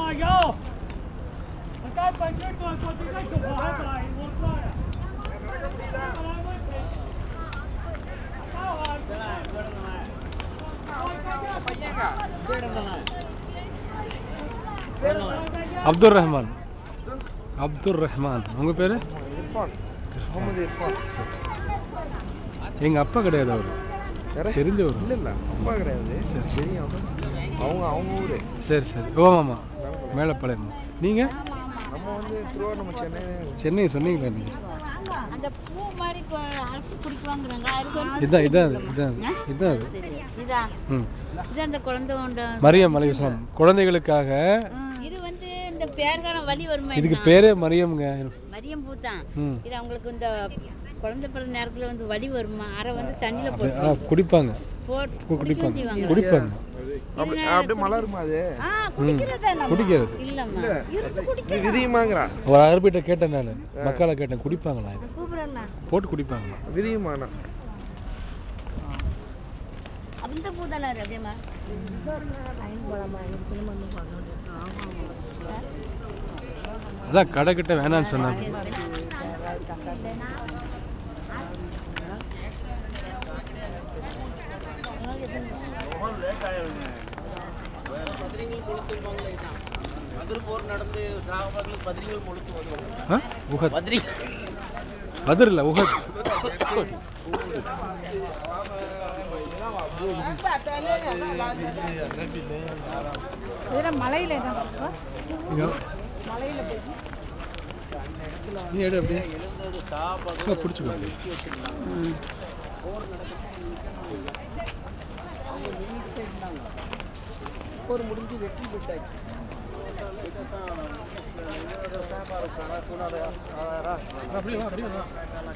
அப்துல் ரஹ்மான் அப்துல் ரஹ்மான் உங்க பேரு இர்ஃபான் முகமது இர்ஃபான் எங்க அப்பா கிடையாது அவரு யாரு? தெரிஞ்சவர் இல்ல இல்ல அப்பா கிடையாது சரி. தெரியும் அவங்க அவங்க ஊரு சரி சரி ஓமாமா மேலப்பாளையம் நீங்க நம்ம வந்து திருவாரூர் சென்னை சென்னை சொன்னீங்களா நீங்க அந்த பூ மாதிரி கொ- அரைச்சு குடிக்குவாங்கிறாங்க அது வந்து இதான் இதான் அது, இதான் அது, ஆ? இதான் அது இதா ம் இது அந்த குழந்தை உண்ட மரியம் அலையுஸ்லாம் குழந்தைகளுக்காக இது வந்து இந்த பேர்காலம் வலி வருமா இதுக்கு என்ன? பேரே மரியம்ங்க மரியம் பூ தான் ம் இது அவங்களுக்கு இந்த குழந்தை பிறந்த நேரத்துல வந்து வலி வருமா அரை வந்து தண்ணியில அப்படி- ஆ போட்டு குடிப்பாங்க போட்டு கு- குடிப்பாங்க செய்வாங்க. குடிப்பாங்க அப்படி அப்படியே மலருமா அது ஆ குடிக்கிறதா நம்ம குடிக்கிறது இல்லம்மா இல்ல இருந்து நீ குடிக்கலாம் விரியுமாங்கிறா ஒரு அரபிட்ட கேட்டேன் நான் மக்களை கேட்டேன் குடிப்பாங்களா இது கூப்பிடுறேண்ணா போட்டு குடிப்பாங்களா விரியுமாண்ணா அந்த பூ தானே அப்படியேம்மா அதான் கடை கிட்ட வேணாம்னு சொன்னாங்க ஆ? உஹத் பத்ர் இல்ல உஹத் மலையில இங்க. நீ எடு அப்படியே சும்மா பிடிச்சுக்கோ அப்படியே. அப்படியே வா, அப்படியே வா.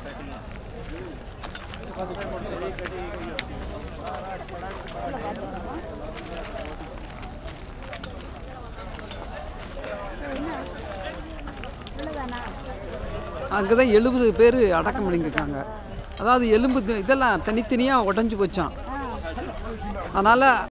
அங்கே தான் எழுபது பேர் அடக்கம் பண்ணியிருக்காங்க அதாவது எலும்பு தி- இதெல்லாம் தனித்தனியாக உடஞ்சி போச்சான் அதனால்